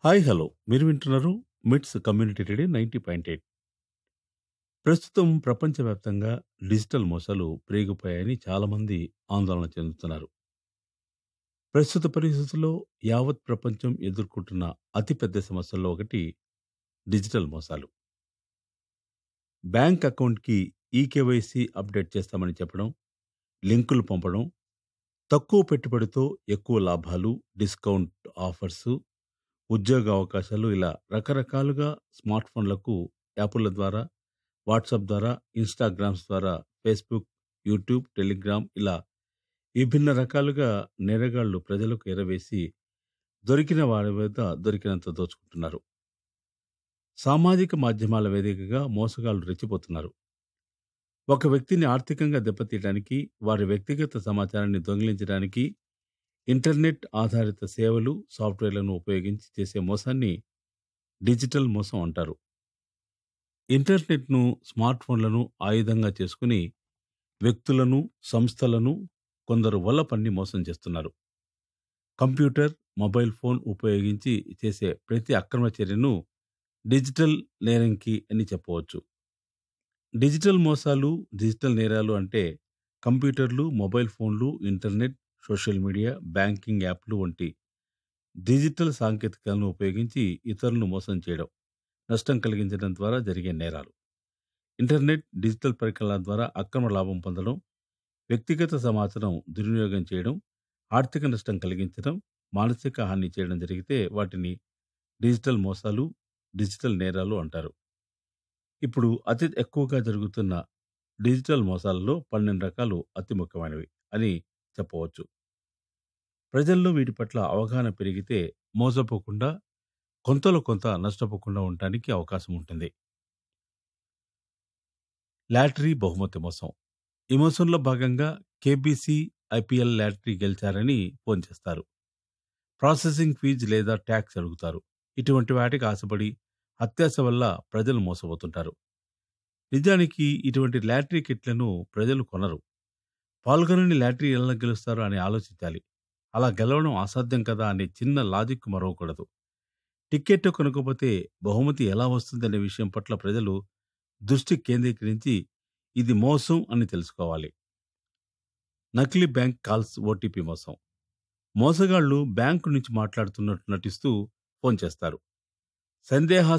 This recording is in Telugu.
హాయ్ హలో మీరు వింటున్నారు MITS community radio ninety point eight ప్రస్తుతం ప్రపంచవ్యాప్తంగా డిజిటల్ మోసాలు పెరిగిపోయాయని చాలామంది ఆందోళన చెందుతున్నారు ప్రస్తుత పరిస్థితుల్లో యావత్ ప్రపంచం ఎదుర్కొంటున్న అతిపెద్ద సమస్యల్లో ఒకటి డిజిటల్ మోసాలు బ్యాంక్ అకౌంట్కి ఈకేవైసీ అప్డేట్ చేస్తామని చెప్పడం లింకులు పంపడం తక్కువ పెట్టుబడితో ఎక్కువ లాభాలు డిస్కౌంట్ ఆఫర్సు ఉద్యోగ అవకాశాలు ఇలా రకరకాలుగా స్మార్ట్ ఫోన్లకు యాప్ల ద్వారా వాట్సాప్ ద్వారా ఇన్స్టాగ్రామ్స్ ద్వారా ఫేస్బుక్ యూట్యూబ్ టెలిగ్రామ్ ఇలా విభిన్న రకాలుగా నేరగాళ్లు ప్రజలకు ఎరవేసి దొరికిన వారి మీద దొరికినంత దోచుకుంటున్నారు సామాజిక మాధ్యమాల వేదికగా మోసగాళ్లు రెచ్చిపోతున్నారు ఒక వ్యక్తిని ఆర్థికంగా దెబ్బతీయడానికి వారి వ్యక్తిగత సమాచారాన్ని దొంగిలించడానికి ఇంటర్నెట్ ఆధారిత సేవలు సాఫ్ట్వేర్లను ఉపయోగించి చేసే మోసాన్ని డిజిటల్ మోసం అంటారు ఇంటర్నెట్ను స్మార్ట్ ఫోన్లను ఆయుధంగా చేసుకుని వ్యక్తులను సంస్థలను కొందరు వల్ల పన్ని మోసం చేస్తున్నారు కంప్యూటర్ మొబైల్ ఫోన్ ఉపయోగించి చేసే ప్రతి అక్రమ చర్యను డిజిటల్ నేరంకి అని చెప్పవచ్చు డిజిటల్ మోసాలు డిజిటల్ నేరాలు అంటే కంప్యూటర్లు మొబైల్ ఫోన్లు ఇంటర్నెట్ సోషల్ మీడియా బ్యాంకింగ్ యాప్లు వంటి డిజిటల్ సాంకేతికలను ఉపయోగించి ఇతరులను మోసం చేయడం నష్టం కలిగించడం ద్వారా జరిగే నేరాలు ఇంటర్నెట్ డిజిటల్ పరికరాల ద్వారా అక్రమ లాభం పొందడం వ్యక్తిగత సమాచారం దుర్వినియోగం చేయడం ఆర్థిక నష్టం కలిగించడం మానసిక హాని చేయడం జరిగితే వాటిని డిజిటల్ మోసాలు డిజిటల్ నేరాలు అంటారు ఇప్పుడు అతి ఎక్కువగా జరుగుతున్న డిజిటల్ మోసాలలో పన్నెండు రకాలు అతి ముఖ్యమైనవి అని చెప్పవచ్చు ప్రజల్లో వీటి పట్ల అవగాహన పెరిగితే మోసపోకుండా కొంతలో కొంత నష్టపోకుండా ఉండటానికి అవకాశం ఉంటుంది లాటరీ బహుమతి మోసం ఈ మోసంలో భాగంగా కేబీసీ ఐపీఎల్ లాటరీ గెలిచారని ఫోన్ చేస్తారు ప్రాసెసింగ్ ఫీజు లేదా ట్యాక్స్ అడుగుతారు ఇటువంటి వాటికి ఆశపడి అత్యాశ వల్ల ప్రజలు మోసపోతుంటారు నిజానికి ఇటువంటి లాటరీ కిట్లను ప్రజలు కొనరు పాల్గొనని లాటరీ ఎలా గెలుస్తారు అని ఆలోచించాలి అలా గెలవడం అసాధ్యం కదా అనే చిన్న లాజిక్ మరవకూడదు టికెట్ కొనకపోతే బహుమతి ఎలా వస్తుందనే విషయం పట్ల ప్రజలు దృష్టి కేంద్రీకరించి ఇది మోసం అని తెలుసుకోవాలి నకిలీ బ్యాంక్ కాల్స్ ఓటీపీ మోసం మోసగాళ్లు బ్యాంకు నుంచి మాట్లాడుతున్నట్టు నటిస్తూ ఫోన్ చేస్తారు సందేహ